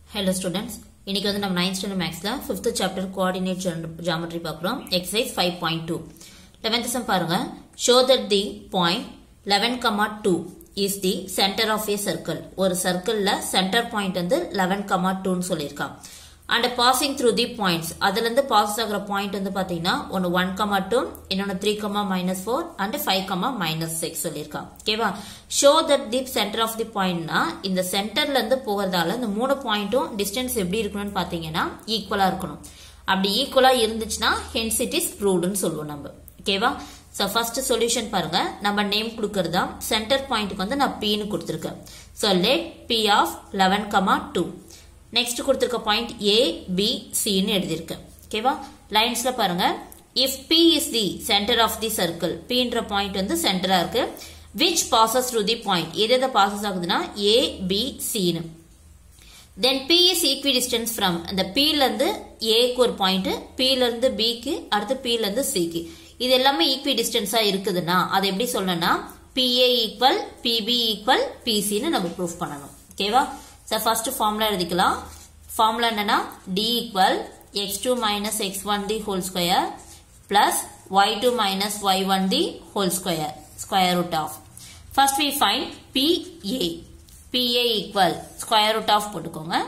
Hello students இன்னைக்கு வந்து நம்ம நைன்த் ஸ்டாண்டர்ட் மேக்ஸ்ல ஃபிஃப்த் சாப்டர் கோஆர்டினேட் ஜாமெட்ரி பார்க்குறோம் exercise five point two eleventh sum பாருங்க show that the point eleven comma two is the centre of a circle ஒரு சர்க்கிள்ல centre point வந்து eleven comma டூன்னு சொல்லியிருக்கான் and passing through the points அதுல இருந்து pass ஆகிற பாயிண்ட் வந்து பாத்தீங்கன்னா ஒன்னு ஒன் கமா டூ இன்னொன்னு three comma minus four and five comma minus six சொல்லியிருக்கான் ஓகேவா show that the centre of the பாயிண்ட்னா இந்த சென்டர்ல இருந்து போகிறதால இந்த மூணு பாயிண்ட்டும் டிஸ்டன்ஸ் எப்படி இருக்கணும்னு பாத்தீங்கன்னா ஈக்குவலா இருக்கணும் அப்படி ஈக்குவலா இருந்துச்சுன்னா ஹென்ஸ் இட் இஸ் ப்ரூவ்டுன்னு சொல்லுவோம் நம்ம ஓகேவா ஸோ ஃபர்ஸ்ட் சொல்யூஷன் பாருங்க நம்ம நேம் கொடுக்கறதா சென்டர் பாயிண்ட்டுக்கு வந்து நான் பின்னு கொடுத்துருக்கேன் so let P of eleven comma two next கொடுத்துருக்க பாயிண்ட் ஏ பி சின்னு எழுதியிருக்கேன் ஓகேவா லைன்ஸ்ல பாருங்க if P is the centre of the circle பின்ற பாயிண்ட் வந்து சென்டரா இருக்கு which passes through the point எது எதை பாசஸ் ஆகுதுன்னா ஏ பி சின்னு then P is equidistant from அந்த பில இருந்து ஏக்கு ஒரு பாயிண்ட் பில இருந்து பிக்கு அடுத்து பில இருந்து சிக்கு இது எல்லாமே ஈக்வி டிஸ்டன்ஸா இருக்குதுன்னா அதை எப்படி சொல்லணும்னா பிஏ ஈக்குவல் பிபி ஈக்குவல் பிசின்னு நம்ம ப்ரூஃப் பண்ணணும் ஓகேவா ஸோ ஃபர்ஸ்ட் ஃபார்முலா எழுதிக்கலாம் ஃபார்முலா என்னன்னா D equal X two minus X one the whole square plus Y two minus Y one the whole square square root of first we find PA PA equal square root of போட்டுக்கோங்க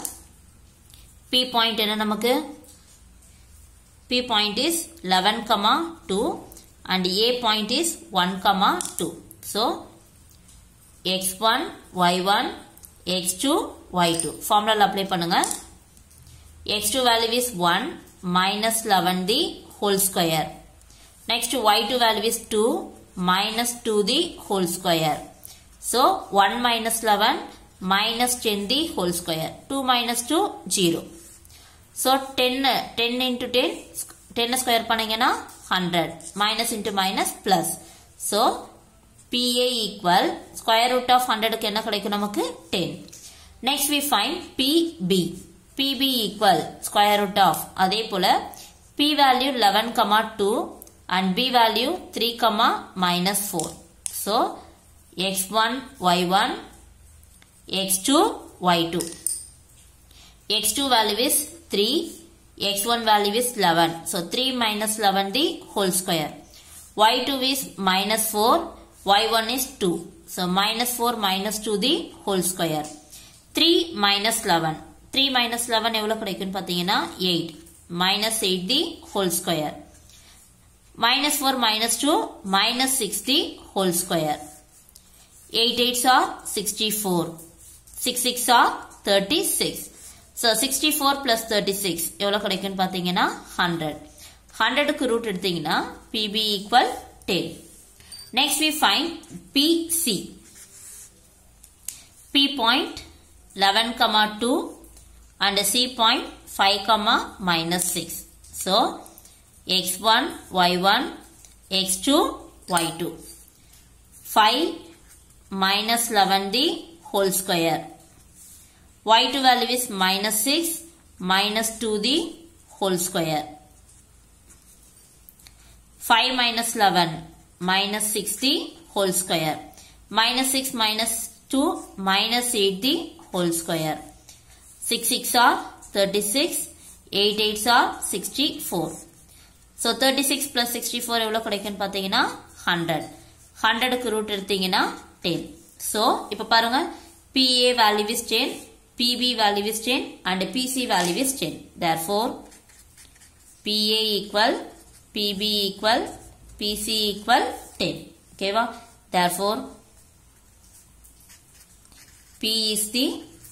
P point என்ன நமக்கு P point is eleven comma two and A point is one comma two so X one Y one x2 y2 formula apply பண்ணுங்க x2 value is 1 minus 11 the whole square next y2 value is 2 minus 2 the whole square so 1 minus 11 minus 10 the whole square 2 minus 2 0 so 10 10 into 10 10 square பண்ணீங்கன்னா 100 minus into minus plus so PA equal square root of 100 க்கு என்ன கிடைக்கும் நமக்கு 10. Next we find PB. PB equal square root of அதே போல P value 11, 2 and B value 3, minus 4. So x1, y1, x2, y2. x2 value is 3, x1 value is 11. So 3 minus 11 the whole square. y2 is minus 4 y1 is 2. So minus 4 minus 2 the whole square. 3 minus 11. 3 minus 11 எவ்வளவு கிடைக்கும்னு பார்த்தீங்கன்னா 8. Minus 8 the whole square. Minus 4 minus 2 minus 6 the whole square. 8 8s are 64. 6 6 are 36. So 64 plus 36 எவ்வளவு கிடைக்கும்னு பார்த்தீங்கன்னா 100. 100க்கு root எடுத்தீங்கன்னா PB equal 10. Next we find PC. P point 11 comma 2 and C point 5 comma minus 6. So x1, y1, x2, y2. 5 minus 11 the whole square. y2 value is minus 6 minus 2 the whole square. 5 minus 11 minus 60 whole square. Minus 6 minus 2 minus 8 the whole square. 6 6 are 36, 8 8 are 64. So 36 plus 64 எவ்வளவு கிடைக்குன்னு பார்த்தீங்கன்னா 100. 100க்கு root எடுத்தீங்கன்னா 10. So இப்போ பாருங்க PA value is 10, PB value is 10 and PC value is 10. Therefore PA equal PB equal PC equal 10. Okay, va? Therefore, P is the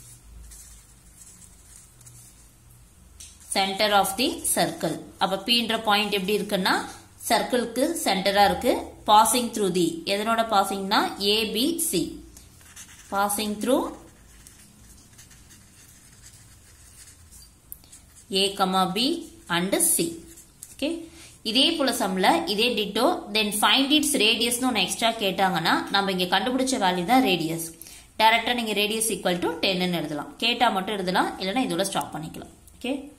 center of the circle. அப்ப P என்ற point எப்படி இருக்குன்னா சர்க்கிள்க்கு சென்டரா இருக்கு பாசிங் த்ரூ தி எதனோட பாசிங்னா A B C passing through A comma B and C okay இதே போல சம்ல இதே டிட்டோ தென் ஃபைண்ட் இட்ஸ் ரேடியஸ்னு ஒன்று எக்ஸ்ட்ரா கேட்டாங்கன்னா நம்ம இங்க கண்டுபிடிச்ச வேல்யூ தான் ரேடியஸ் டைரக்டா நீங்க ரேடியஸ் ஈக்குவல் டு டென்னு எழுதலாம் கேட்டா மட்டும் எழுதலாம் இல்லைன்னா இதோட ஸ்டாப் பண்ணிக்கலாம் ஓகே